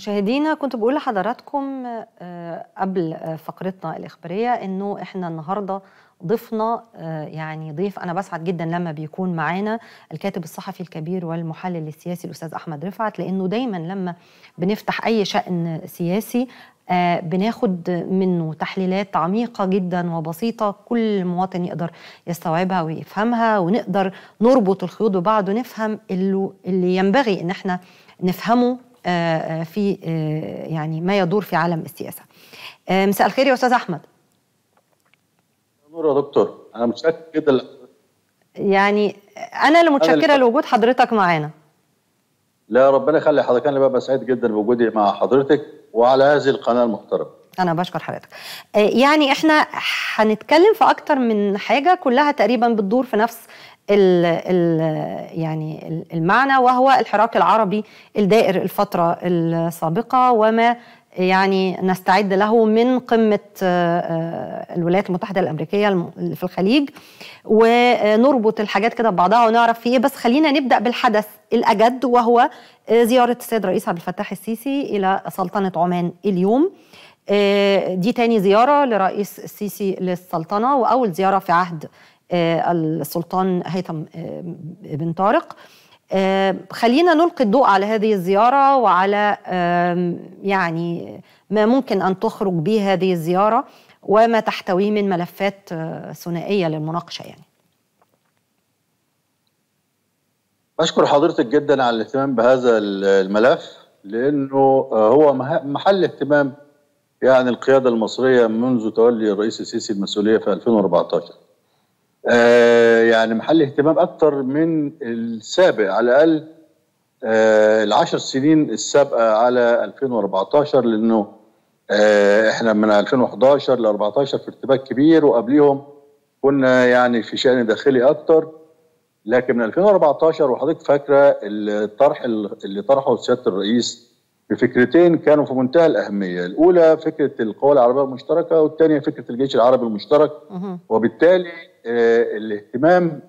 مشاهدينا كنت بقول لحضراتكم آه، قبل آه، فقرتنا الإخبارية إنه إحنا النهاردة ضيفنا آه، يعني ضيف أنا بسعد جدا لما بيكون معانا الكاتب الصحفي الكبير والمحلل السياسي الأستاذ أحمد رفعت لأنه دايما لما بنفتح أي شأن سياسي آه، بناخد منه تحليلات عميقة جدا وبسيطة كل مواطن يقدر يستوعبها ويفهمها ونقدر نربط الخيوط ببعض ونفهم اللي, اللي ينبغي إن احنا نفهمه آه، آه، في آه، يعني ما يدور في عالم السياسة آه، مساء الخير يا أستاذ أحمد نور يا دكتور انا متشكر جدا ل- يعني أنا اللي متشكرة اللي- لوجود حضرتك معانا لا ربنا يخلي حضرتك انا ببقى سعيد جدا بوجودي مع حضرتك وعلى هذه القناه المحترمه أنا بشكر حضرتك آه، يعني إحنا هنتكلم في أكتر من حاجة كلها تقريبا بتدور في نفس ال ال يعني ال- المعنى وهو الحراك العربي الدائر الفترة السابقة وما يعني نستعد له من قمة آه، آه، الولايات المتحدة الأمريكية الم- اللي في الخليج ونربط الحاجات كده ببعضها ونعرف في إيه بس خلينا نبدأ بالحدث الأجد وهو آه، زيارة السيد الرئيس عبد الفتاح السيسي إلى سلطنة عمان اليوم آه، دي تاني زيارة لرئيس السيسي للسلطنة وأول زيارة في عهد آه، السلطان هيثم آه، بن طارق آه، خلينا نلقي الضوء على هذه الزيارة وعلى آم، يعني ما ممكن أن تخرج به هذه الزيارة وما تحتويه من ملفات آه، ثنائية للمناقشة يعني بشكر حضرتك جدا على الاهتمام بهذا ال- الملف لانه آه، هو مه- محل اهتمام يعني القياده المصريه منذ تولي الرئيس السيسي المسؤوليه في 2014 آه، يعني محل اهتمام اكثر من السابق على الاقل آه، العشر سنين السابقه على 2014 لانه آه، احنا من 2011 ل 14 في ارتباك كبير وقبليهم كنا يعني في شأن داخلي اكتر لكن من 2014 وحضرتك فاكره الطرح اللي طرحه سياده الرئيس بفكرتين كانوا في منتهى الاهميه، الاولى فكره القوى العربيه المشتركه والثانيه فكره الجيش العربي المشترك مهم. وبالتالي آه، الاهتمام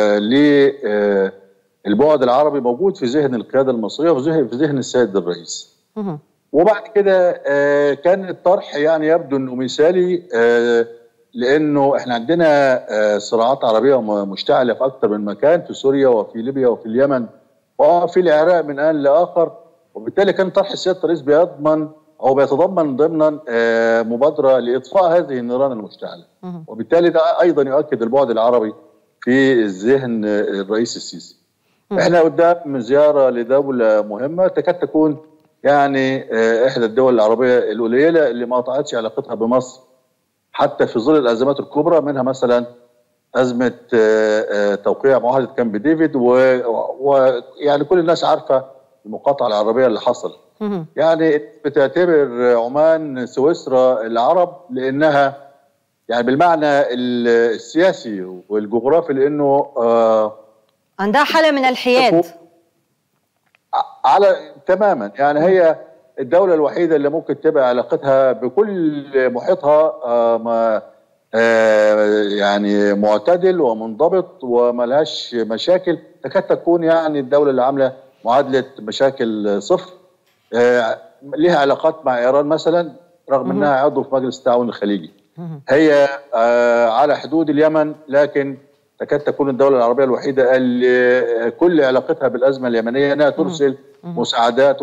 للبعد العربي موجود في ذهن القياده المصريه وفي ذهن في ذهن السيد الرئيس. مهم. وبعد كده آه، كان الطرح يعني يبدو انه مثالي آه، لانه احنا عندنا آه، صراعات عربيه م- مشتعله في اكثر من مكان في سوريا وفي ليبيا وفي اليمن وفي العراق من ان لاخر وبالتالي كان طرح سياده الرئيس بيضمن او بيتضمن ضمنا آه، مبادره لاطفاء هذه النيران المشتعله مهم. وبالتالي ده ايضا يؤكد البعد العربي في ذهن آه، الرئيس السيسي مم. احنا قدام زياره لدوله مهمه تكاد تكون يعني آه، احدى الدول العربيه القليله اللي ما قطعتش علاقتها بمصر حتى في ظل الازمات الكبرى منها مثلا ازمه آه، آه، توقيع معاهده كامب ديفيد ويعني كل الناس عارفه المقاطعه العربيه اللي حصلت مهم. يعني بتعتبر عمان سويسرا العرب لانها يعني بالمعنى ال- السياسي والجغرافي لانه آه عندها حالة من الحياد ع- على تماما يعني هي الدولة الوحيدة اللي ممكن تبقى علاقتها بكل محيطها آه ما آه يعني معتدل ومنضبط وملهاش مشاكل تكاد تكون يعني الدولة اللي عاملة معادلة مشاكل صفر آه لها علاقات مع إيران مثلا رغم مهم. أنها عضو في مجلس التعاون الخليجي مهم. هي آه، على حدود اليمن لكن تكاد تكون الدولة العربية الوحيدة اللي كل علاقتها بالأزمة اليمنية أنها ترسل مهم. مساعدات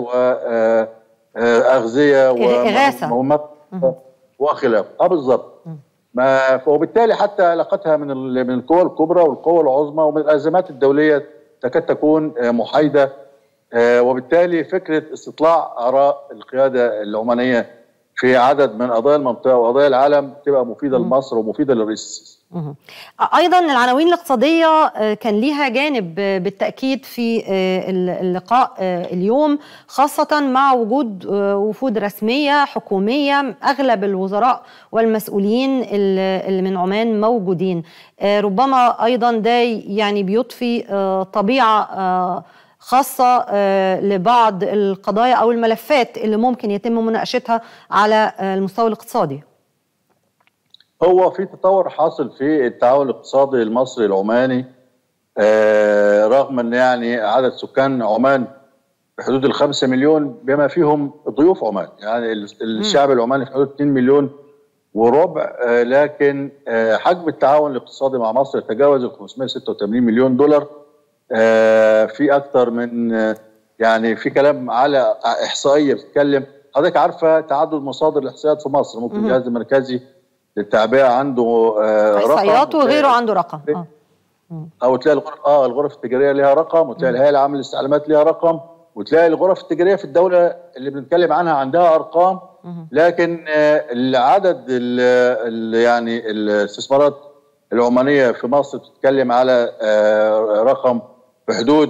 وأغذية إغاثة. ومهمات مهم. وخلافه اه بالظبط مم. ما وبالتالي حتى علاقتها من ال- من القوى الكبرى والقوى العظمى ومن الازمات الدوليه تكاد تكون آه، محايده آه، وبالتالي فكره استطلاع اراء القياده العمانيه في عدد من قضايا المنطقه وقضايا العالم تبقى مفيده مم. لمصر ومفيده للرئيس السيسي. مهم. ايضا العناوين الاقتصاديه آه، كان ليها جانب آه، بالتاكيد في آه، اللقاء آه، اليوم خاصه مع وجود آه، وفود رسميه حكوميه اغلب الوزراء والمسؤولين اللي اللي من عمان موجودين آه، ربما ايضا ده يعني بيضفي آه، طبيعه آه، خاصة آه، لبعض القضايا أو الملفات اللي ممكن يتم مناقشتها على آه، المستوى الاقتصادي هو في تطور حاصل في التعاون الاقتصادي المصري العماني آه، رغم ان يعني عدد سكان عمان بحدود ال 5 مليون بما فيهم ضيوف عمان يعني الشعب العماني في حدود 2 مليون وربع آه لكن آه حجم التعاون الاقتصادي مع مصر يتجاوز ال 586 مليون دولار آه في اكثر من يعني في كلام على احصائيه بتتكلم حضرتك عارفه تعدد مصادر الاحصائيات في مصر ممكن الجهاز المركزي للتعبئه عنده احصائيات وغيره عنده رقم اه او تلاقي الغرف اه الغرف التجاريه ليها رقم وتلاقي الهيئه العامه للاستعلامات ليها رقم وتلاقي الغرف التجاريه في الدوله اللي بنتكلم عنها عندها ارقام لكن العدد ال يعني الاستثمارات العمانيه في مصر بتتكلم على رقم في حدود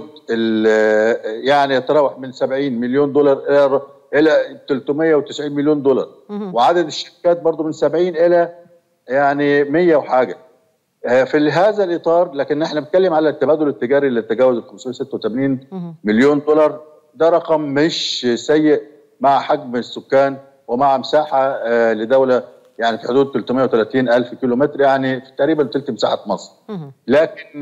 يعني يتراوح من 70 مليون دولار الى الى 390 مليون دولار وعدد الشركات برضه من 70 الى يعني 100 وحاجه في هذا الاطار لكن احنا بنتكلم على التبادل التجاري اللي تجاوز ال 586 مليون دولار ده رقم مش سيء مع حجم السكان ومع مساحه لدوله يعني في حدود 330 الف كيلو متر يعني تقريبا ثلث مساحه مصر لكن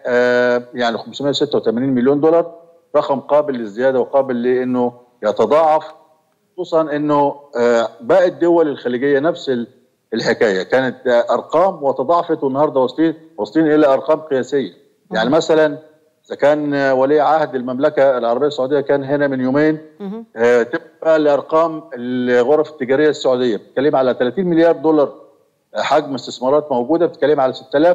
يعني 586 مليون دولار رقم قابل للزياده وقابل لانه يتضاعف خصوصا انه باقي الدول الخليجيه نفس الحكايه كانت ارقام وتضاعفت والنهارده واصلين واصلين الى ارقام قياسيه يعني مثلا اذا كان ولي عهد المملكه العربيه السعوديه كان هنا من يومين آه تبقى لارقام الغرف التجاريه السعوديه بتتكلم على 30 مليار دولار حجم استثمارات موجوده بتتكلم على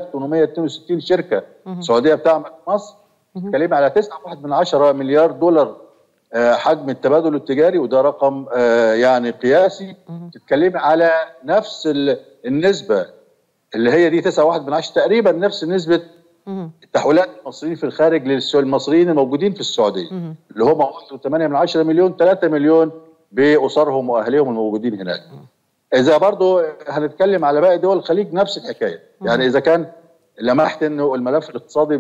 6862 شركه سعوديه بتعمل في مصر بتتكلم على 9.1 مليار دولار آه حجم التبادل التجاري وده رقم آه يعني قياسي بتتكلم على نفس النسبه اللي هي دي 9.1 تقريبا نفس نسبه التحويلات المصريين في الخارج للمصريين الموجودين في السعوديه اللي هم 1.8 من 10 مليون 3 مليون باسرهم واهليهم الموجودين هناك. اذا برضو هنتكلم على باقي دول الخليج نفس الحكايه، يعني اذا كان لمحت انه الملف الاقتصادي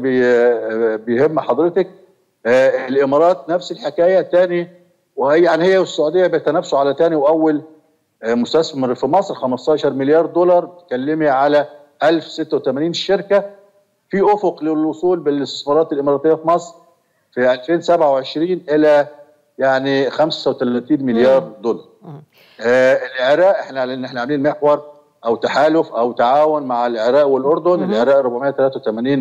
بيهم حضرتك آه الامارات نفس الحكايه تاني وهي يعني هي والسعوديه بيتنافسوا على تاني واول آه مستثمر في مصر 15 مليار دولار بتتكلمي على 1086 شركه في افق للوصول بالاستثمارات الاماراتيه في مصر في 2027 الى يعني 35 مليار دولار. آه العراق احنا لان احنا عاملين محور او تحالف او تعاون مع العراق والاردن، مم. العراق 483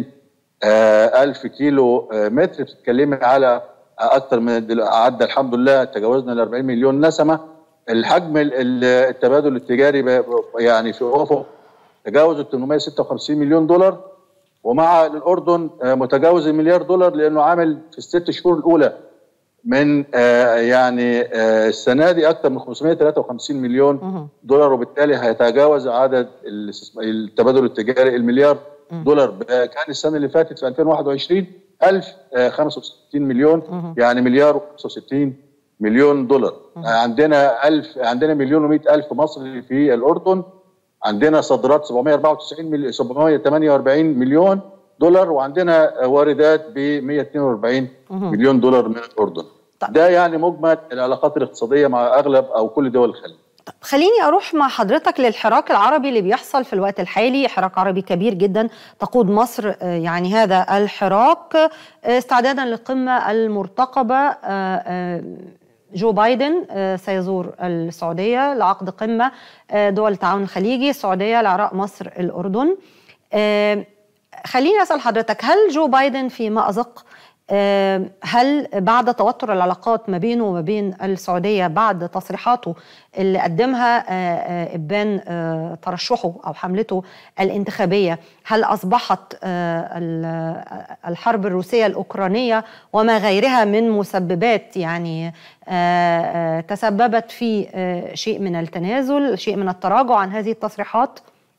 آه الف كيلو آه متر بتتكلمي على اكثر من عدى الحمد لله تجاوزنا ال 40 مليون نسمه الحجم التبادل التجاري يعني في افق تجاوز 856 مليون دولار ومع الاردن متجاوز المليار دولار لانه عامل في الست شهور الاولى من يعني السنه دي اكثر من 553 مليون دولار وبالتالي هيتجاوز عدد التبادل التجاري المليار دولار كان السنه اللي فاتت في 2021 1065 مليون يعني مليار و65 مليون دولار عندنا 1000 عندنا مليون و100 الف مصري في الاردن عندنا صادرات 794 مليون 748 مليون دولار وعندنا واردات ب 142 مليون دولار من الاردن طيب. ده يعني مجمل العلاقات الاقتصاديه مع اغلب او كل دول الخليج طب خليني اروح مع حضرتك للحراك العربي اللي بيحصل في الوقت الحالي حراك عربي كبير جدا تقود مصر يعني هذا الحراك استعدادا للقمه المرتقبه جو بايدن سيزور السعوديه لعقد قمه دول التعاون الخليجي السعوديه العراق مصر الاردن خليني اسال حضرتك هل جو بايدن في مازق هل بعد توتر العلاقات ما بينه وما بين السعوديه بعد تصريحاته اللي قدمها ابان ترشحه او حملته الانتخابيه هل اصبحت الحرب الروسيه الاوكرانيه وما غيرها من مسببات يعني تسببت في شيء من التنازل شيء من التراجع عن هذه التصريحات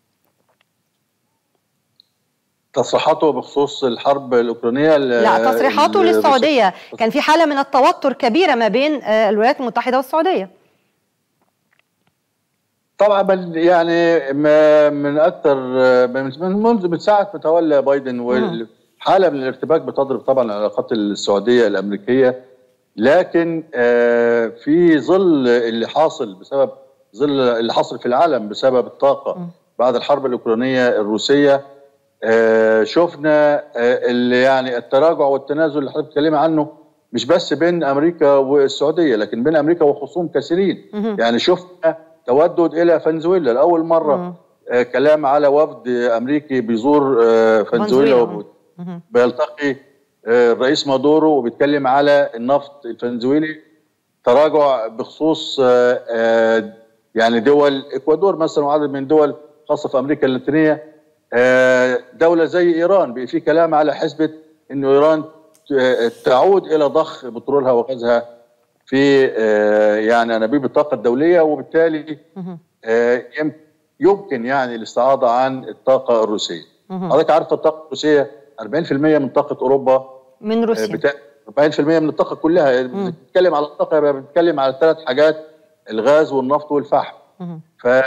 تصريحاته بخصوص الحرب الاوكرانيه لا تصريحاته للسعوديه كان في حاله من التوتر كبيره ما بين الولايات المتحده والسعوديه طبعا يعني من اكثر من منذ من ساعه ما تولى بايدن والحاله من الارتباك بتضرب طبعا العلاقات السعوديه الامريكيه لكن في ظل اللي حاصل بسبب ظل اللي حاصل في العالم بسبب الطاقه بعد الحرب الاوكرانيه الروسيه آه شفنا آه اللي يعني التراجع والتنازل اللي حضرتك بتتكلمي عنه مش بس بين امريكا والسعوديه لكن بين امريكا وخصوم كثيرين مهم. يعني شفنا تودد الى فنزويلا لاول مره مم. آه كلام على وفد امريكي بيزور آه فنزويلا فنزويلا. وب- مهم. بيلتقي آه، الرئيس مادورو وبيتكلم على النفط الفنزويلي تراجع بخصوص آه، آه، يعني دول اكوادور مثلا وعدد من دول خاصه في امريكا اللاتينيه آه، دوله زي ايران بقى في كلام على حسبه انه ايران ت- تعود الى ضخ بترولها وغازها في آه، يعني انابيب الطاقه الدوليه وبالتالي مهم. آه، يم- يمكن يعني الاستعاضه عن الطاقه الروسيه. مهم. حضرتك عارف الطاقه الروسيه 40% من طاقه اوروبا من روسيا بتا... 40% من الطاقه كلها بنتكلم على الطاقه يبقى بنتكلم على ثلاث حاجات الغاز والنفط والفحم مهم.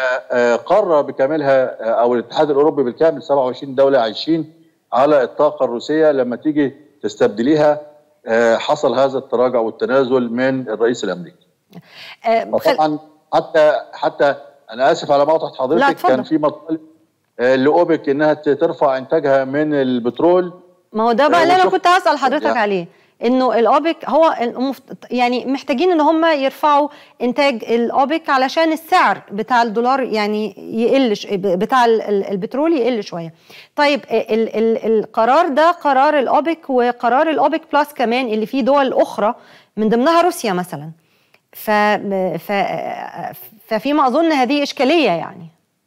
فقرر بكاملها او الاتحاد الاوروبي بالكامل 27 دوله عايشين على الطاقه الروسيه لما تيجي تستبدليها آه، حصل هذا التراجع والتنازل من الرئيس الامريكي آه، خل- طبعا حتى حتى انا اسف على مقاطعه لا، حضرتك اتفضل. كان في مطالب آه، لاوبك انها ترفع انتاجها من البترول ما هو ده بقى اللي انا وشوف- كنت هسال حضرتك يعني- عليه انه الاوبك هو المفت... يعني محتاجين ان هم يرفعوا انتاج الاوبك علشان السعر بتاع الدولار يعني يقل ش... بتاع ال- ال- البترول يقل شويه. طيب ال... ال... القرار ده قرار الاوبك وقرار الاوبك بلس كمان اللي فيه دول اخرى من ضمنها روسيا مثلا. ف... ف... ففي ما اظن هذه اشكاليه يعني.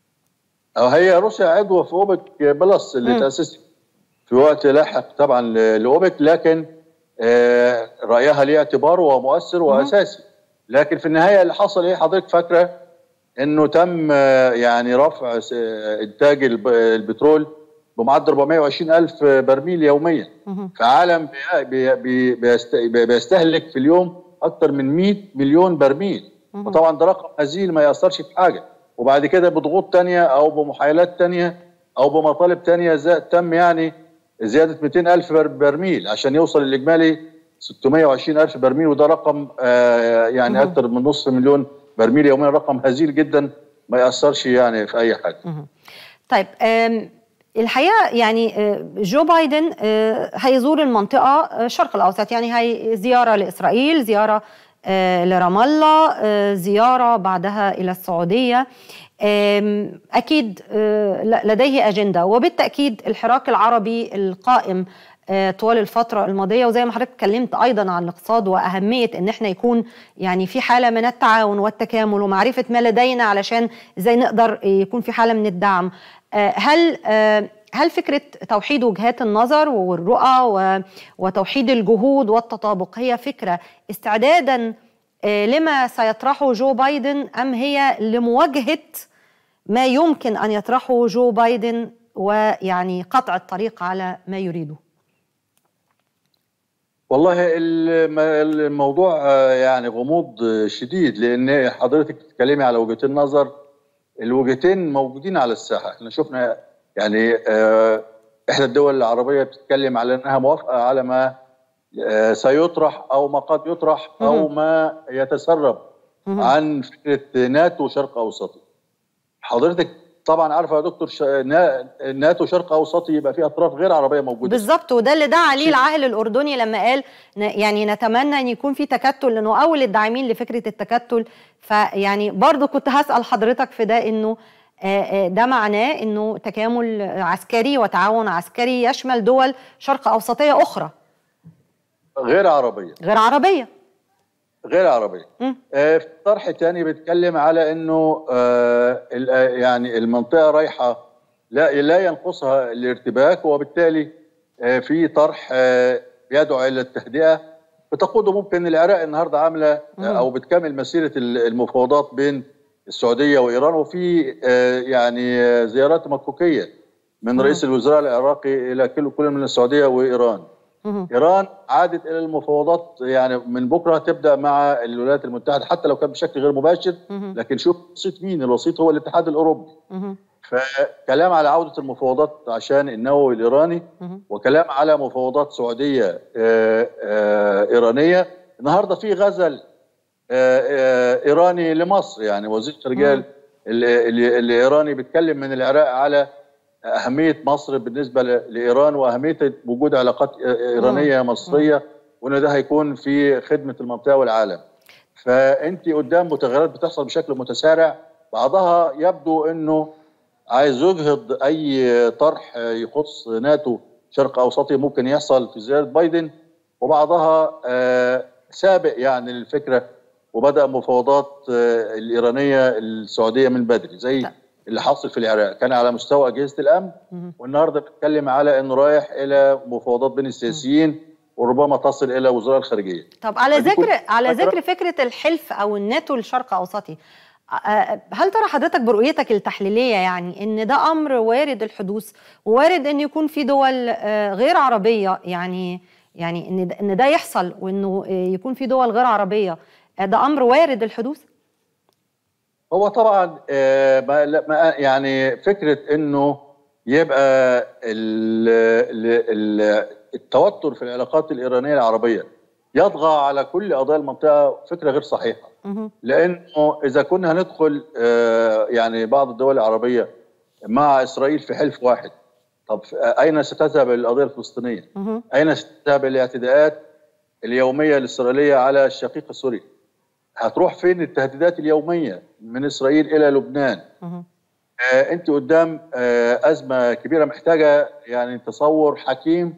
أو هي روسيا عضوة في أوبك بلس اللي مم. تأسست في وقت لاحق طبعا ل- لأوبك لكن آه، رأيها ليه اعتباره ومؤثر وأساسي لكن في النهاية اللي حصل إيه حضرتك فاكرة إنه تم آه، يعني رفع س- آه، إنتاج الب- البترول بمعدل 420 ألف برميل يوميا مهم. في عالم بي- بي- بي- بيست- بي- بيستهلك في اليوم أكثر من 100 مليون برميل مهم. وطبعا ده رقم هزيل ما يأثرش في حاجة وبعد كده بضغوط تانية أو بمحايلات تانية أو بمطالب تانية زا- تم يعني زيادة 200 ألف بر- برميل عشان يوصل الإجمالي 620 ألف برميل وده رقم آه يعني مهم. أكثر من نصف مليون برميل يوميا رقم هزيل جدا ما يأثرش يعني في أي حاجة مهم. طيب آم، الحقيقه يعني آه، جو بايدن آه، هيزور المنطقه آه، الشرق الاوسط يعني هي زياره لاسرائيل زياره آه، لرام الله آه، زياره بعدها الى السعوديه آم، اكيد آه، ل- لديه اجنده وبالتاكيد الحراك العربي القائم آه، طوال الفترة الماضية وزي ما حضرتك اتكلمت أيضا عن الاقتصاد وأهمية إن احنا يكون يعني في حالة من التعاون والتكامل ومعرفة ما لدينا علشان ازاي نقدر يكون في حالة من الدعم آه، هل آه، هل فكرة توحيد وجهات النظر والرؤى و- وتوحيد الجهود والتطابق هي فكرة استعدادا آه، لما سيطرحه جو بايدن أم هي لمواجهة ما يمكن أن يطرحه جو بايدن ويعني قطع الطريق على ما يريده والله الم- الموضوع آه، يعني غموض آه، شديد لان حضرتك بتتكلمي على وجهتين نظر الوجهتين موجودين على الساحه احنا شفنا يعني آه، احدى الدول العربيه بتتكلم على انها موافقه على ما آه، سيطرح او ما قد يطرح او ما يتسرب مهم. عن فكره ناتو شرق اوسطي حضرتك طبعا عارفه يا دكتور ش- نا- ناتو شرق اوسطي يبقى فيه اطراف غير عربيه موجوده بالظبط وده اللي دعا عليه العاهل الاردني لما قال ن- يعني نتمنى ان يكون في تكتل لانه اول الداعمين لفكره التكتل فيعني برضو كنت هسال حضرتك في ده انه آه، آه، ده معناه انه تكامل عسكري وتعاون عسكري يشمل دول شرق اوسطيه اخرى غير عربيه غير عربيه غير عربيه مم. آه، في طرح تاني بيتكلم على انه آه، ال- آه، يعني المنطقه رايحه لا لا ينقصها الارتباك وبالتالي آه، في طرح آه، بيدعو الى التهدئه بتقوده ممكن العراق النهارده عامله مم. آه، او بتكمل مسيره ال- المفاوضات بين السعوديه وايران وفي آه، يعني آه، زيارات مكوكيه من مم. رئيس الوزراء العراقي الى كل كل من السعوديه وايران مهم. ايران عادت الى المفاوضات يعني من بكره تبدا مع الولايات المتحده حتى لو كان بشكل غير مباشر مهم. لكن شوف وسيط مين الوسيط هو الاتحاد الاوروبي مهم. فكلام على عوده المفاوضات عشان النووي الايراني مهم. وكلام على مفاوضات سعوديه آه، آه، ايرانيه النهارده في غزل آه، آه، ايراني لمصر يعني وزير الخارجيه مم. ال- ال- الايراني بيتكلم من العراق على اهميه مصر بالنسبه ل- لايران واهميه وجود علاقات ايرانيه مصريه وان ده هيكون في خدمه المنطقه والعالم فانت قدام متغيرات بتحصل بشكل متسارع بعضها يبدو انه عايز يجهض اي طرح يخص ناتو شرق اوسطي ممكن يحصل في زياره بايدن وبعضها آه، سابق يعني للفكره وبدا مفاوضات آه، الايرانيه السعوديه من بدري زي لا. اللي حاصل في العراق كان على مستوى اجهزه الامن والنهارده بنتكلم على انه رايح الى مفاوضات بين السياسيين وربما تصل الى وزراء الخارجيه طب على فدي ذكر كل على فترة- ذكر فكره الحلف او الناتو الشرق اوسطي آه، هل ترى حضرتك برؤيتك التحليليه يعني ان ده امر وارد الحدوث ووارد ان يكون في دول آه، غير عربيه يعني يعني ان ده- ان ده يحصل وانه آه، يكون في دول غير عربيه آه، ده امر وارد الحدوث هو طبعا آه، ما لا- ما يعني فكره انه يبقى ال ال ال التوتر في العلاقات الايرانيه العربيه يطغى على كل قضايا المنطقه فكره غير صحيحه مهم. لانه اذا كنا هندخل آه، يعني بعض الدول العربيه مع اسرائيل في حلف واحد طب اين ستذهب القضيه الفلسطينيه؟ مهم. اين ستذهب الاعتداءات اليوميه الاسرائيليه على الشقيق السوري؟ هتروح فين التهديدات اليوميه من اسرائيل الى لبنان؟ مهم. آه انت قدام آه ازمه كبيره محتاجه يعني تصور حكيم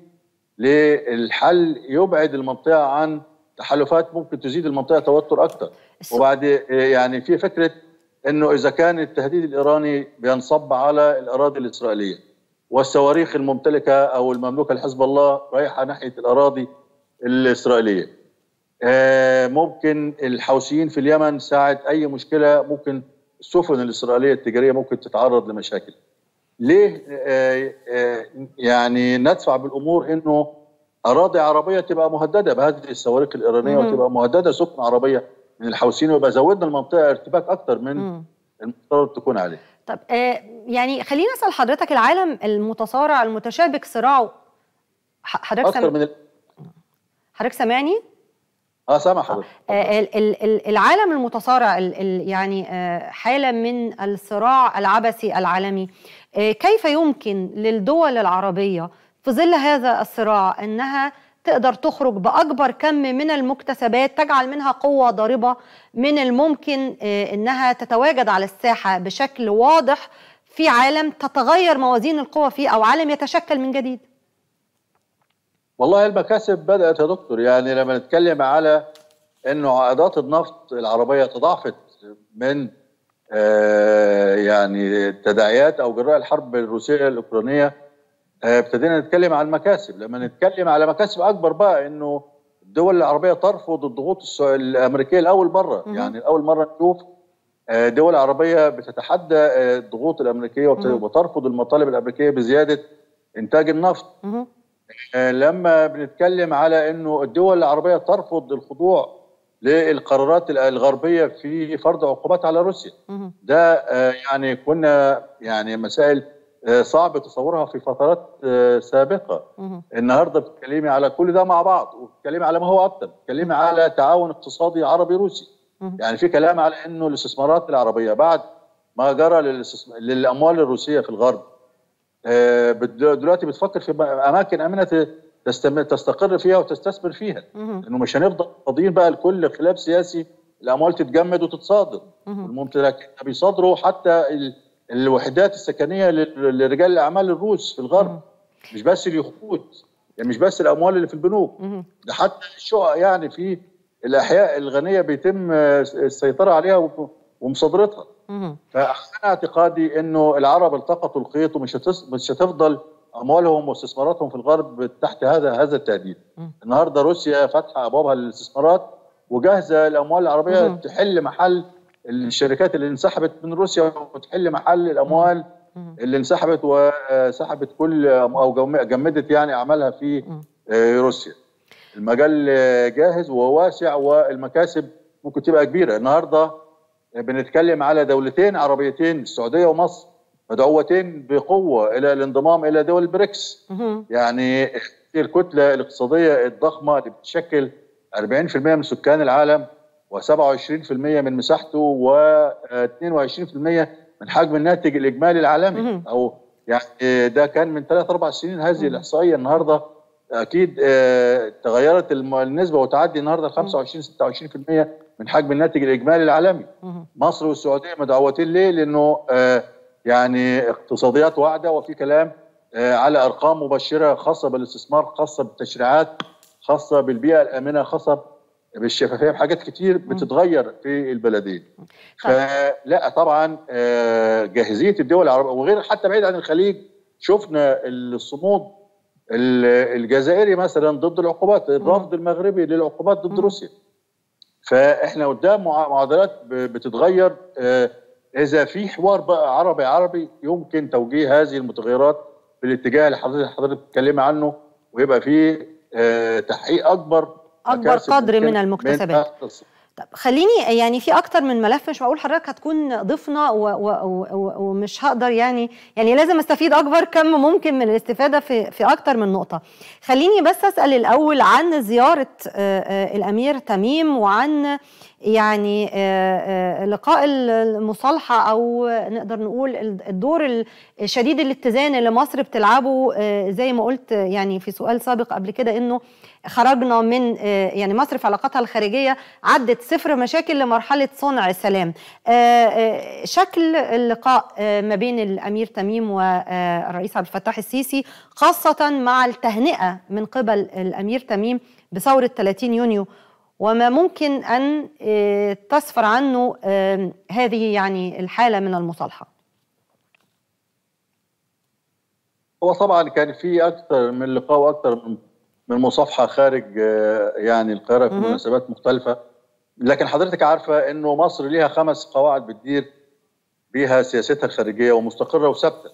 للحل يبعد المنطقه عن تحالفات ممكن تزيد المنطقه توتر اكثر الس- وبعد آه، يعني في فكره انه اذا كان التهديد الايراني بينصب على الاراضي الاسرائيليه والصواريخ الممتلكه او المملوكه لحزب الله رايحه ناحيه الاراضي الاسرائيليه آه، ممكن الحوثيين في اليمن ساعة أي مشكلة ممكن السفن الإسرائيلية التجارية ممكن تتعرض لمشاكل ليه آه، آه، يعني ندفع بالأمور أنه أراضي عربية تبقى مهددة بهذه الصواريخ الإيرانية مهم. وتبقى مهددة سفن عربية من الحوثيين ويبقى زودنا المنطقة ارتباك أكتر من مم. المفترض تكون عليه طب آه، يعني خلينا اسال حضرتك العالم المتصارع المتشابك صراعه ح- حضرتك أكثر سم... من ال... حضرتك سامعني؟ آه سامع حضرتك آه، ال- ال- ال- العالم المتصارع ال- ال- يعني آه، حالة من الصراع العبثي العالمي آه، كيف يمكن للدول العربية في ظل هذا الصراع أنها تقدر تخرج بأكبر كم من المكتسبات تجعل منها قوة ضاربة من الممكن آه، أنها تتواجد على الساحة بشكل واضح في عالم تتغير موازين القوى فيه أو عالم يتشكل من جديد والله المكاسب بدأت يا دكتور يعني لما نتكلم على انه عائدات النفط العربية تضاعفت من آه، يعني تداعيات او جراء الحرب الروسية الاوكرانية آه، ابتدينا نتكلم عن مكاسب لما نتكلم على مكاسب اكبر بقى انه الدول العربية ترفض الضغوط السع- الامريكية لاول مرة مهم. يعني لاول مرة نشوف آه، دول عربية بتتحدى آه، الضغوط الامريكية وبت- مهم. وترفض المطالب الامريكية بزيادة انتاج النفط مهم. آه، لما بنتكلم على انه الدول العربيه ترفض الخضوع للقرارات الغربيه في فرض عقوبات على روسيا مهم. ده آه، يعني كنا يعني مسائل آه، صعب تصورها في فترات آه، سابقه مهم. النهارده بتتكلمي على كل ده مع بعض وبتتكلمي على ما هو اكتر بتتكلمي على تعاون اقتصادي عربي روسي مهم. يعني في كلام على انه الاستثمارات العربيه بعد ما جرى للاستثم- للاموال الروسيه في الغرب آه، بت- دلوقتي بتفكر في اماكن امنه ت- تستم- تستقر فيها وتستثمر فيها مهم. لانه مش هنفضل فاضيين بقى لكل خلاف سياسي الاموال تتجمد وتتصادر مهم. والممتلكات بيصادروا حتى ال- الوحدات السكنيه لل- لرجال الاعمال الروس في الغرب مهم. مش بس اليخوت يعني مش بس الاموال اللي في البنوك مهم. ده حتى الشقق يعني في الاحياء الغنيه بيتم آه، السيطره عليها وم- ومصادرتها مهم. فانا اعتقادي انه العرب التقطوا الخيط ومش هتس... مش هتفضل اموالهم واستثماراتهم في الغرب تحت هذا هذا التهديد. مم. النهارده روسيا فاتحه ابوابها للاستثمارات وجاهزه الاموال العربيه مم. تحل محل الشركات اللي انسحبت من روسيا وتحل محل الاموال مهم. اللي انسحبت وسحبت كل او جم- جمدت يعني اعمالها في مم. آه، روسيا. المجال آه، جاهز وواسع والمكاسب ممكن تبقى كبيره، النهارده بنتكلم على دولتين عربيتين السعوديه ومصر مدعوتين بقوه الى الانضمام الى دول البريكس مهم. يعني الكتله الاقتصاديه الضخمه اللي بتشكل 40% من سكان العالم و27% من مساحته و22% من حجم الناتج الاجمالي العالمي مهم. او يعني ده كان من ثلاث اربع سنين هذه الاحصائيه النهارده اكيد آه، تغيرت الم- النسبه وتعدي النهارده ال 25 26% من حجم الناتج الاجمالي العالمي مهم. مصر والسعوديه مدعوتين ليه؟ لانه آه، يعني اقتصاديات واعده وفي كلام آه، على ارقام مبشره خاصه بالاستثمار خاصه بالتشريعات خاصه بالبيئه الامنه خاصه بالشفافيه بحاجات كتير بتتغير في البلدين فلا طبعا آه، جاهزيه الدول العربيه وغير حتى بعيد عن الخليج شفنا الصمود ال- الجزائري مثلا ضد العقوبات الرفض المغربي للعقوبات ضد مم. روسيا فاحنا قدام مع- معادلات ب- بتتغير آه، اذا في حوار بقى عربي عربي يمكن توجيه هذه المتغيرات في الاتجاه اللي حضرتك حضرتك بتتكلمي عنه ويبقى في آه، تحقيق اكبر أكبر مكاسب قدر ممكن من المكتسبات. من طب خليني يعني في اكتر من ملف مش معقول حضرتك هتكون ضيفنا و- و- و- و- ومش هقدر يعني يعني لازم استفيد اكبر كم ممكن من الاستفاده في في اكتر من نقطه خليني بس اسال الاول عن زياره آه، آه، الامير تميم وعن يعني آه، آه، لقاء المصالحه او نقدر نقول الدور الشديد الاتزان اللي مصر بتلعبه آه، زي ما قلت يعني في سؤال سابق قبل كده انه خرجنا من آه، يعني مصر في علاقاتها الخارجيه عدت صفر مشاكل لمرحله صنع السلام. آه، آه، شكل اللقاء آه، ما بين الامير تميم والرئيس عبد الفتاح السيسي خاصه مع التهنئه من قبل الامير تميم بثوره 30 يونيو وما ممكن ان آه، تسفر عنه آه، هذه يعني الحاله من المصالحه. هو طبعا كان في اكثر من لقاء واكثر من من مصافحه خارج آه، يعني القاهره في مهم. مناسبات مختلفه لكن حضرتك عارفه انه مصر ليها خمس قواعد بتدير بيها سياستها الخارجيه ومستقره وثابته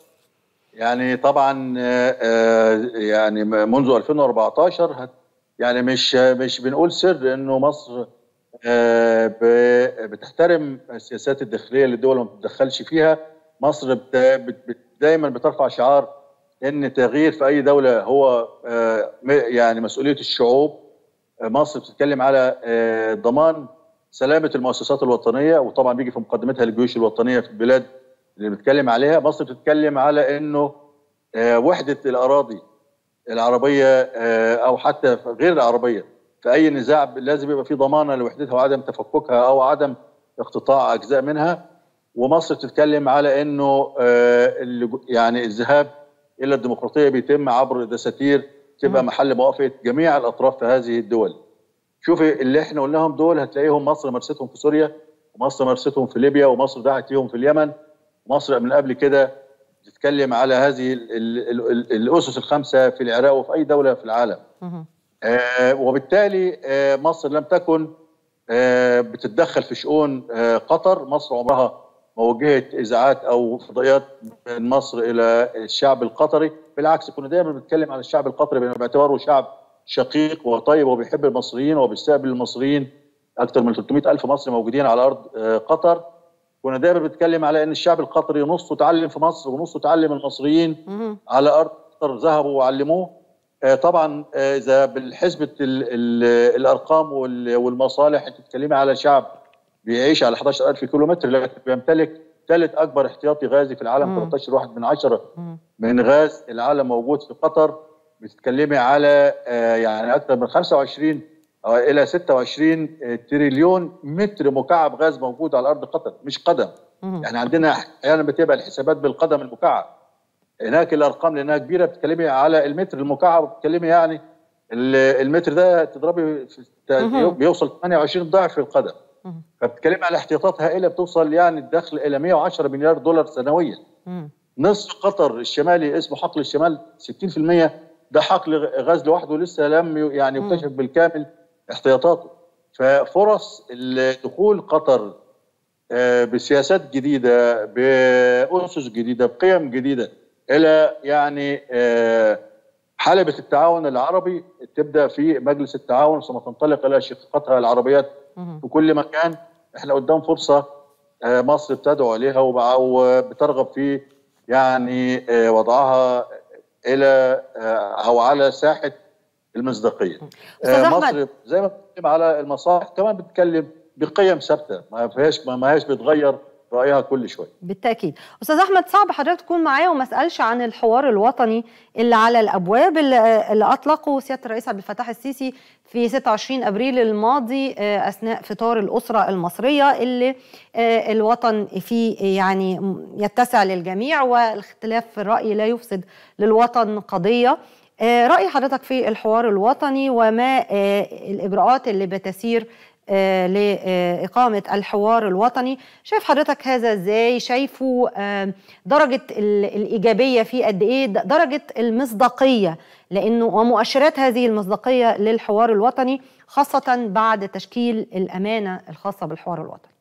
يعني طبعا آه، آه، يعني منذ 2014 هت- يعني مش مش بنقول سر انه مصر آه، ب- بتحترم السياسات الداخليه للدول وما بتتدخلش فيها مصر بت- بت- بت- دايما بترفع شعار ان تغيير في اي دوله هو آه، م- يعني مسؤوليه الشعوب آه، مصر بتتكلم على آه، ضمان سلامه المؤسسات الوطنيه وطبعا بيجي في مقدمتها الجيوش الوطنيه في البلاد اللي بنتكلم عليها مصر بتتكلم على انه آه، وحده الاراضي العربيه آه، او حتى غير العربيه في اي نزاع لازم يبقى في ضمانه لوحدتها وعدم تفككها او عدم اقتطاع اجزاء منها ومصر بتتكلم على انه آه، اللي- يعني الذهاب الى الديمقراطيه بيتم عبر دساتير تبقى مم. محل موافقه جميع الاطراف في هذه الدول. شوفي اللي احنا قلناهم دول هتلاقيهم مصر مارستهم في سوريا ومصر مارستهم في ليبيا ومصر دعت ليهم في اليمن مصر من قبل كده بتتكلم على هذه ال- ال- ال- الاسس الخمسه في العراق وفي اي دوله في العالم. مهم. آه، وبالتالي آه، مصر لم تكن آه، بتتدخل في شؤون آه، قطر مصر عمرها ما وجهت اذاعات او فضائيات من مصر الى الشعب القطري بالعكس كنا دايما بنتكلم عن الشعب القطري باعتباره شعب شقيق وطيب وبيحب المصريين وبيستقبل المصريين اكثر من 300 الف مصري موجودين على ارض آه، قطر كنا دايما بنتكلم على ان الشعب القطري نصه اتعلم في مصر ونصه اتعلم المصريين مهم. على ارض قطر ذهبوا وعلموه آه، طبعا آه، اذا بالحسبه ال- ال- الارقام وال- والمصالح انت بتتكلمي على شعب بيعيش على 11000 كيلو متر لكن بيمتلك ثالث اكبر احتياطي غازي في العالم مم. 13 واحد من عشرة مهم. من غاز العالم موجود في قطر بتتكلمي على آه، يعني اكثر من 25 أو الى 26 تريليون متر مكعب غاز موجود على ارض قطر مش قدم مهم. يعني عندنا احيانا بتبقى الحسابات بالقدم المكعب هناك الارقام لانها كبيره بتتكلمي على المتر المكعب بتتكلمي يعني ال- المتر ده تضربي في مهم. بيوصل 28 ضعف القدم مهم. فبتتكلمي على احتياطات هائله بتوصل يعني الدخل الى 110 مليار دولار سنويا مهم. نصف قطر الشمالي اسمه حقل الشمال 60% ده حقل غاز لوحده لسه لم ي- يعني مم. يكتشف بالكامل احتياطاته ففرص دخول قطر آه، بسياسات جديده باسس جديده بقيم جديده الى يعني آه، حلبة التعاون العربي تبدا في مجلس التعاون ثم تنطلق الى شقيقتها العربيات مهم. في كل مكان احنا قدام فرصه آه، مصر بتدعو عليها وبع- وبترغب في يعني آه، وضعها الى آه، او على ساحه المصداقيه. أستاذ آه، أحمد. مصر زي ما بتتكلم على المصالح كمان بتتكلم بقيم ثابته ما فيهاش ما ما هياش بتغير رايها كل شويه بالتاكيد استاذ احمد صعب حضرتك تكون معايا وما اسالش عن الحوار الوطني اللي على الابواب اللي, اللي اطلقه سياده الرئيس عبد الفتاح السيسي في 26 ابريل الماضي اثناء فطار الاسره المصريه اللي الوطن فيه يعني يتسع للجميع والاختلاف في الراي لا يفسد للوطن قضيه راي حضرتك في الحوار الوطني وما الاجراءات اللي بتسير لإقامة الحوار الوطني شايف حضرتك هذا ازاي شايفه درجة الإيجابية فيه قد إيه درجة المصداقية لأنه ومؤشرات هذه المصداقية للحوار الوطني خاصة بعد تشكيل الأمانة الخاصة بالحوار الوطني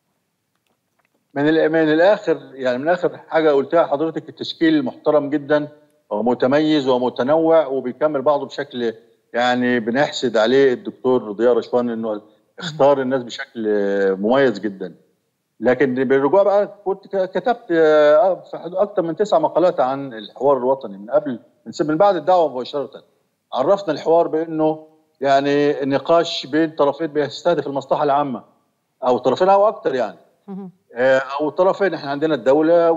من من الآخر يعني من آخر حاجة قلتها حضرتك التشكيل محترم جدا ومتميز ومتنوع وبيكمل بعضه بشكل يعني بنحسد عليه الدكتور ضياء رشوان انه اختار الناس بشكل مميز جدا لكن بالرجوع بقى كنت كتبت اكثر من تسع مقالات عن الحوار الوطني من قبل من بعد الدعوه مباشره عرفنا الحوار بانه يعني نقاش بين طرفين بيستهدف المصلحه العامه او طرفين او اكثر يعني او طرفين احنا عندنا الدوله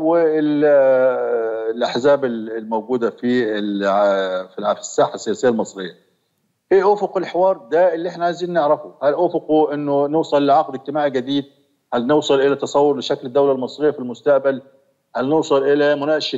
والاحزاب الموجوده في في الساحه السياسيه المصريه ايه افق الحوار ده اللي احنا عايزين نعرفه هل افقه انه نوصل لعقد اجتماعي جديد هل نوصل الى تصور لشكل الدوله المصريه في المستقبل هل نوصل الى مناقشه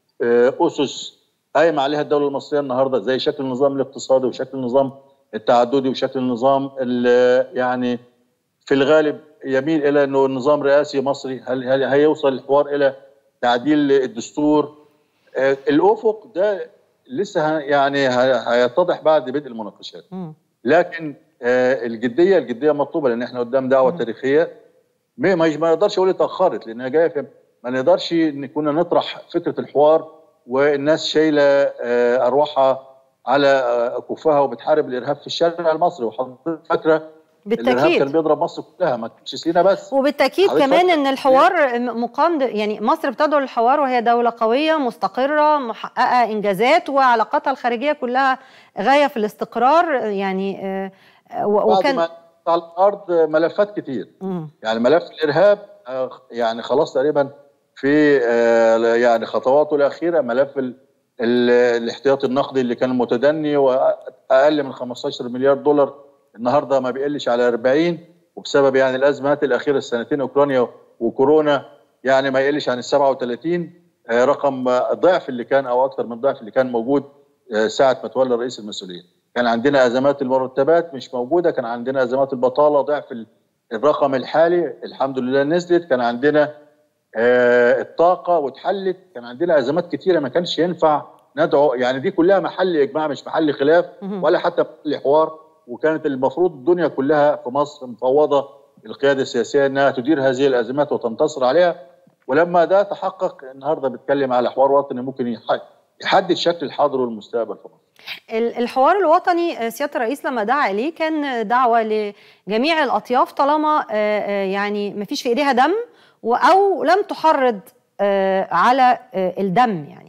اسس قايمه عليها الدوله المصريه النهارده زي شكل النظام الاقتصادي وشكل النظام التعددي وشكل النظام يعني في الغالب يميل الى انه النظام رئاسي مصري هل هل هيوصل الحوار الى تعديل الدستور الافق ده لسه يعني هيتضح بعد بدء المناقشات لكن آه الجديه الجديه مطلوبه لان احنا قدام دعوه م. تاريخيه ما ما نقدرش اقول اتاخرت لانها جايه في ما نقدرش ان كنا نطرح فكره الحوار والناس شايله آه ارواحها على آه كفها وبتحارب الارهاب في الشارع المصري وحضرتك فاكره بالتاكيد الارهاب كان بيضرب مصر كلها ما كانش سينا بس وبالتاكيد كمان ان الحوار مقام يعني مصر بتدعو للحوار وهي دوله قويه مستقره محققه انجازات وعلاقاتها الخارجيه كلها غايه في الاستقرار يعني وكان على الارض ملفات كتير م. يعني ملف الارهاب يعني خلاص تقريبا في يعني خطواته الاخيره ملف ال ال الاحتياطي النقدي اللي كان متدني واقل من 15 مليار دولار النهارده ما بيقلش على 40 وبسبب يعني الازمات الاخيره السنتين اوكرانيا وكورونا يعني ما يقلش عن ال 37 رقم ضعف اللي كان او اكثر من ضعف اللي كان موجود ساعه ما تولى رئيس المسؤوليه. كان عندنا ازمات المرتبات مش موجوده، كان عندنا ازمات البطاله ضعف الرقم الحالي الحمد لله نزلت، كان عندنا الطاقه واتحلت، كان عندنا ازمات كثيره ما كانش ينفع ندعو يعني دي كلها محل اجماع مش محل خلاف ولا حتى محل حوار وكانت المفروض الدنيا كلها في مصر مفوضه القياده السياسيه انها تدير هذه الازمات وتنتصر عليها ولما ده تحقق النهارده بيتكلم على حوار وطني ممكن يحدد شكل الحاضر والمستقبل في مصر. الحوار الوطني سياده الرئيس لما دعا اليه كان دعوه لجميع الاطياف طالما يعني ما فيش في ايديها دم او لم تحرض على الدم يعني.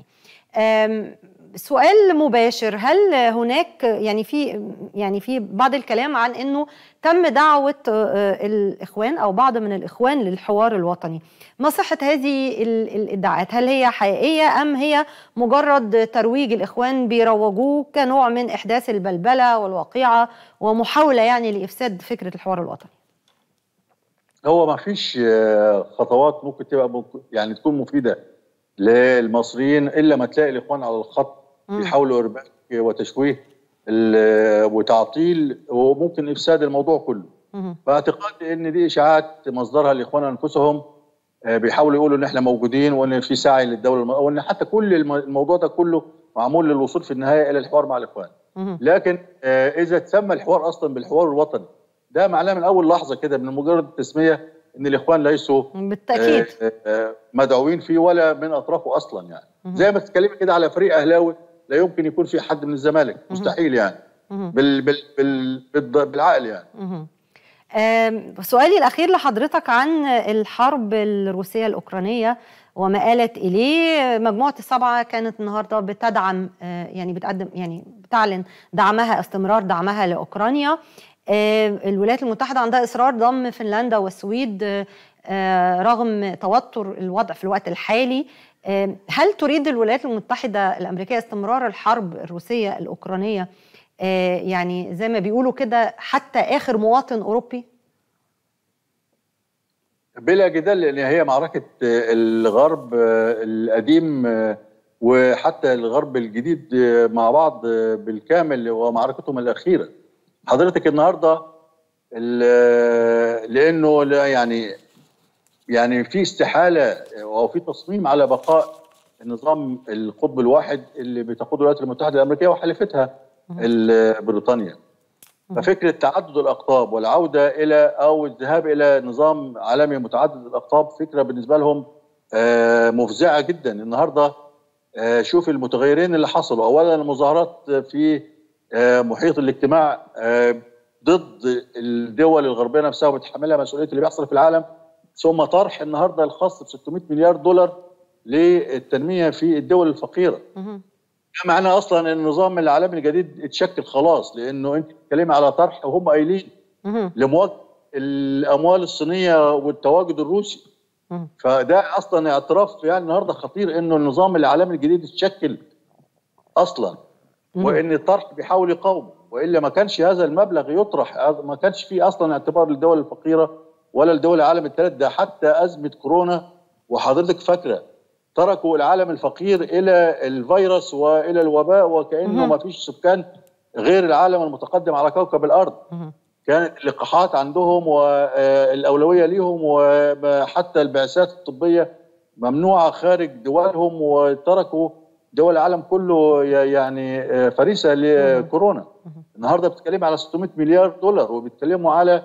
سؤال مباشر هل هناك يعني في يعني في بعض الكلام عن انه تم دعوه الاخوان او بعض من الاخوان للحوار الوطني ما صحه هذه الادعاءات هل هي حقيقيه ام هي مجرد ترويج الاخوان بيروجوه كنوع من احداث البلبله والوقيعه ومحاوله يعني لافساد فكره الحوار الوطني هو ما فيش خطوات ممكن تبقى يعني تكون مفيده للمصريين الا ما تلاقي الاخوان على الخط بيحاولوا ارباك وتشويه وتعطيل وممكن افساد الموضوع كله فاعتقادي ان دي اشاعات مصدرها الاخوان انفسهم بيحاولوا يقولوا ان احنا موجودين وان في سعي للدوله وان حتى كل الموضوع ده كله معمول للوصول في النهايه الى الحوار مع الاخوان لكن اذا تسمى الحوار اصلا بالحوار الوطني ده معناه من اول لحظه كده من مجرد التسميه ان الاخوان ليسوا بالتاكيد مدعوين فيه ولا من اطرافه اصلا يعني زي ما تتكلمي كده على فريق اهلاوي لا يمكن يكون في حد من الزمالك مستحيل يعني بال بال بال بالعقل يعني سؤالي الاخير لحضرتك عن الحرب الروسيه الاوكرانيه وما آلت اليه مجموعه السبعه كانت النهارده بتدعم يعني بتقدم يعني بتعلن دعمها استمرار دعمها لاوكرانيا الولايات المتحده عندها اصرار ضم فنلندا والسويد رغم توتر الوضع في الوقت الحالي هل تريد الولايات المتحدة الأمريكية استمرار الحرب الروسية الأوكرانية يعني زي ما بيقولوا كده حتى آخر مواطن أوروبي؟ بلا جدال لأن هي معركة الغرب القديم وحتى الغرب الجديد مع بعض بالكامل ومعركتهم الأخيرة حضرتك النهارده لانه يعني يعني في استحاله او في تصميم على بقاء النظام القطب الواحد اللي بتقوده الولايات المتحده الامريكيه وحليفتها بريطانيا ففكره تعدد الاقطاب والعوده الى او الذهاب الى نظام عالمي متعدد الاقطاب فكره بالنسبه لهم مفزعه جدا النهارده شوف المتغيرين اللي حصلوا اولا المظاهرات في محيط الاجتماع ضد الدول الغربيه نفسها وبتحملها مسؤوليه اللي بيحصل في العالم ثم طرح النهارده الخاص ب 600 مليار دولار للتنميه في الدول الفقيره. ده معناه اصلا ان النظام العالمي الجديد اتشكل خلاص لانه انت بتتكلمي على طرح وهم قايلين لمواجهه الاموال الصينيه والتواجد الروسي. فده اصلا اعتراف يعني النهارده خطير انه النظام العالمي الجديد اتشكل اصلا وان الطرح بيحاول يقاومه والا ما كانش هذا المبلغ يطرح ما كانش فيه اصلا اعتبار للدول الفقيره ولا لدول العالم الثالث ده حتى ازمه كورونا وحضرتك فاكره تركوا العالم الفقير الى الفيروس والى الوباء وكانه ما فيش سكان غير العالم المتقدم على كوكب الارض كانت اللقاحات عندهم والاولويه ليهم وحتى البعثات الطبيه ممنوعه خارج دولهم وتركوا دول العالم كله يعني فريسه لكورونا النهارده بتتكلم على 600 مليار دولار وبيتكلموا على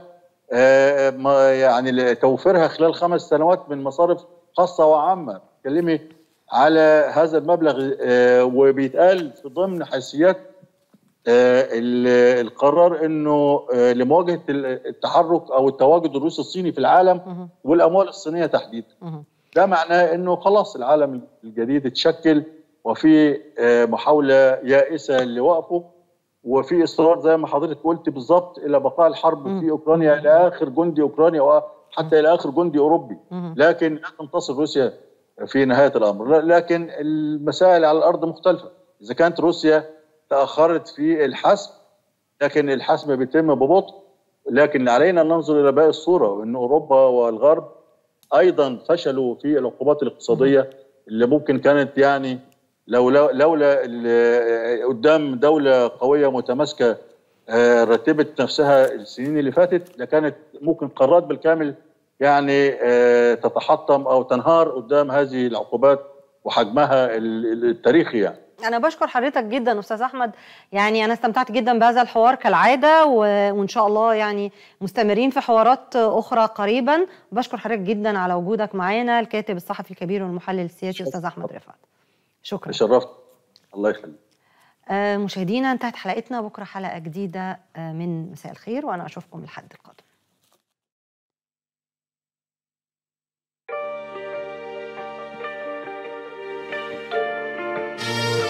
يعني توفيرها خلال خمس سنوات من مصارف خاصه وعامه بتتكلمي على هذا المبلغ وبيتقال في ضمن حيثيات القرار انه لمواجهه التحرك او التواجد الروسي الصيني في العالم والاموال الصينيه تحديدا ده معناه انه خلاص العالم الجديد اتشكل وفي محاولة يائسة لوقفه وفي إصرار زي ما حضرتك قلت بالظبط إلى بقاء الحرب في أوكرانيا إلى آخر جندي أوكرانيا وحتى إلى آخر جندي أوروبي لكن لا تنتصر روسيا في نهاية الأمر لكن المسائل على الأرض مختلفة إذا كانت روسيا تأخرت في الحسم لكن الحسم بيتم ببطء لكن علينا أن ننظر إلى باقي الصورة وأن أوروبا والغرب أيضا فشلوا في العقوبات الاقتصادية اللي ممكن كانت يعني لولا لولا قدام دوله قويه متماسكه رتبت نفسها السنين اللي فاتت لكانت ممكن قارات بالكامل يعني تتحطم او تنهار قدام هذه العقوبات وحجمها التاريخي يعني انا بشكر حضرتك جدا استاذ احمد يعني انا استمتعت جدا بهذا الحوار كالعاده وان شاء الله يعني مستمرين في حوارات اخرى قريبا بشكر حضرتك جدا على وجودك معانا الكاتب الصحفي الكبير والمحلل السياسي استاذ احمد رفعت شكرا تشرفت الله يخليك آه مشاهدينا انتهت حلقتنا بكره حلقه جديده آه من مساء الخير وانا اشوفكم الحد القادم